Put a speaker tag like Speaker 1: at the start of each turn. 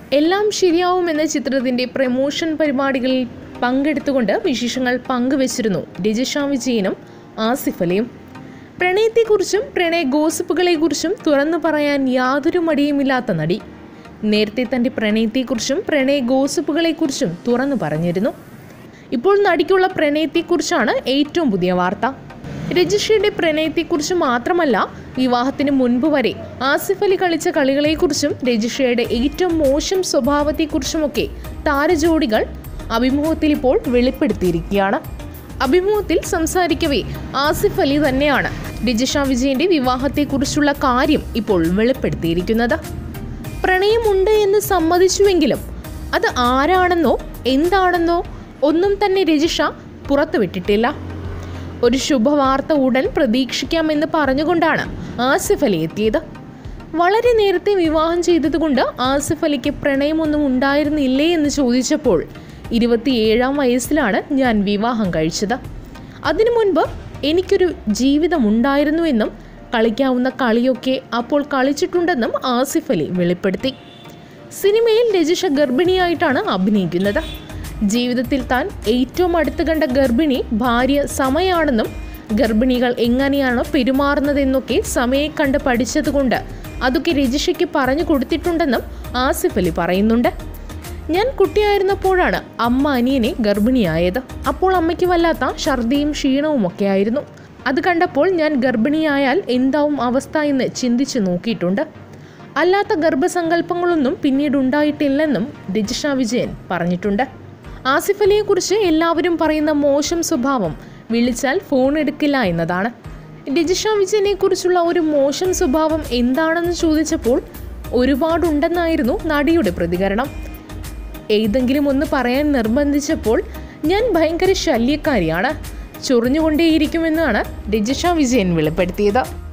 Speaker 1: എല്ലാം ശരിയാവും എന്ന ചിത്രത്തിൻ്റെ പ്രമോഷൻ പരിപാടികളിൽ പങ്കെടുത്തുകൊണ്ട് വിശേഷങ്ങൾ പങ്കുവച്ചിരുന്നു രജിഷ വിജയനും ആസിഫ് അലിയും പ്രണയത്തെക്കുറിച്ചും പ്രണയ ഗോസിപ്പുകളെക്കുറിച്ചും തുറന്നു പറയാൻ യാതൊരു മടിയുമില്ലാത്ത നടി നേരത്തെ തൻ്റെ പ്രണയത്തെക്കുറിച്ചും പ്രണയ ഗോസിപ്പുകളെക്കുറിച്ചും തുറന്നു പറഞ്ഞിരുന്നു ഇപ്പോൾ നടിക്കുള്ള പ്രണയത്തെക്കുറിച്ചാണ് ഏറ്റവും പുതിയ വാർത്ത രജിഷയുടെ പ്രണയത്തെക്കുറിച്ച് മാത്രമല്ല വിവാഹത്തിന് മുൻപ് വരെ ആസിഫ് അലി കളിച്ച കളികളെക്കുറിച്ചും രജിഷയുടെ ഏറ്റവും മോശം സ്വഭാവത്തെക്കുറിച്ചുമൊക്കെ താരജോഡികൾ അഭിമുഖത്തിൽ ഇപ്പോൾ വെളിപ്പെടുത്തിയിരിക്കുകയാണ് അഭിമുഖത്തിൽ സംസാരിക്കവേ ആസിഫ് അലി തന്നെയാണ് രജിഷ വിജയന്റെ വിവാഹത്തെക്കുറിച്ചുള്ള കാര്യം ഇപ്പോൾ വെളിപ്പെടുത്തിയിരിക്കുന്നത് പ്രണയമുണ്ട് എന്ന് സമ്മതിച്ചുവെങ്കിലും അത് ആരാണെന്നോ എന്താണെന്നോ ഒന്നും തന്നെ രജിഷ പുറത്തുവിട്ടിട്ടില്ല ഒരു ശുഭവാർത്ത ഉടൻ പ്രതീക്ഷിക്കാമെന്ന് പറഞ്ഞുകൊണ്ടാണ് ആസിഫ് അലി എത്തിയത് വളരെ നേരത്തെ വിവാഹം ചെയ്തതുകൊണ്ട് ആസിഫ് അലിക്ക് പ്രണയമൊന്നും ഉണ്ടായിരുന്നില്ലേ എന്ന് ചോദിച്ചപ്പോൾ ഇരുപത്തിയേഴാം വയസ്സിലാണ് ഞാൻ വിവാഹം കഴിച്ചത് അതിനു മുൻപ് എനിക്കൊരു ജീവിതമുണ്ടായിരുന്നുവെന്നും കളിക്കാവുന്ന കളിയൊക്കെ അപ്പോൾ കളിച്ചിട്ടുണ്ടെന്നും ആസിഫ് അലി വെളിപ്പെടുത്തി സിനിമയിൽ രജിഷ ഗർഭിണിയായിട്ടാണ് അഭിനയിക്കുന്നത് ജീവിതത്തിൽ താൻ ഏറ്റവും അടുത്ത് കണ്ട ഗർഭിണി ഭാര്യ സമയാണെന്നും ഗർഭിണികൾ എങ്ങനെയാണ് പെരുമാറുന്നതെന്നൊക്കെ സമയെ കണ്ട് പഠിച്ചതുകൊണ്ട് അതൊക്കെ രജിഷയ്ക്ക് പറഞ്ഞു കൊടുത്തിട്ടുണ്ടെന്നും ആസിഫ് അലി പറയുന്നുണ്ട് ഞാൻ കുട്ടിയായിരുന്നപ്പോഴാണ് അമ്മ അനിയനെ ഗർഭിണിയായത് അപ്പോൾ അമ്മയ്ക്ക് വല്ലാത്ത ഛർദിയും ക്ഷീണവും ഒക്കെ ആയിരുന്നു അത് കണ്ടപ്പോൾ ഞാൻ ഗർഭിണിയായാൽ എന്താവും അവസ്ഥ എന്ന് ചിന്തിച്ചു നോക്കിയിട്ടുണ്ട് അല്ലാത്ത ഗർഭസങ്കല്പങ്ങളൊന്നും പിന്നീട് ഉണ്ടായിട്ടില്ലെന്നും രജിഷ വിജയൻ പറഞ്ഞിട്ടുണ്ട് ആസിഫ് അലിയെക്കുറിച്ച് എല്ലാവരും പറയുന്ന മോശം സ്വഭാവം വിളിച്ചാൽ ഫോൺ എടുക്കില്ല എന്നതാണ് രജിഷ വിജയനെ കുറിച്ചുള്ള ഒരു മോശം സ്വഭാവം എന്താണെന്ന് ചോദിച്ചപ്പോൾ ഒരുപാടുണ്ടെന്നായിരുന്നു നടിയുടെ പ്രതികരണം ഏതെങ്കിലും ഒന്ന് പറയാൻ നിർബന്ധിച്ചപ്പോൾ ഞാൻ ഭയങ്കര ശല്യക്കാരിയാണ് ചൊറിഞ്ഞുകൊണ്ടേയിരിക്കുമെന്നാണ് രജിഷ വിജയൻ വെളിപ്പെടുത്തിയത്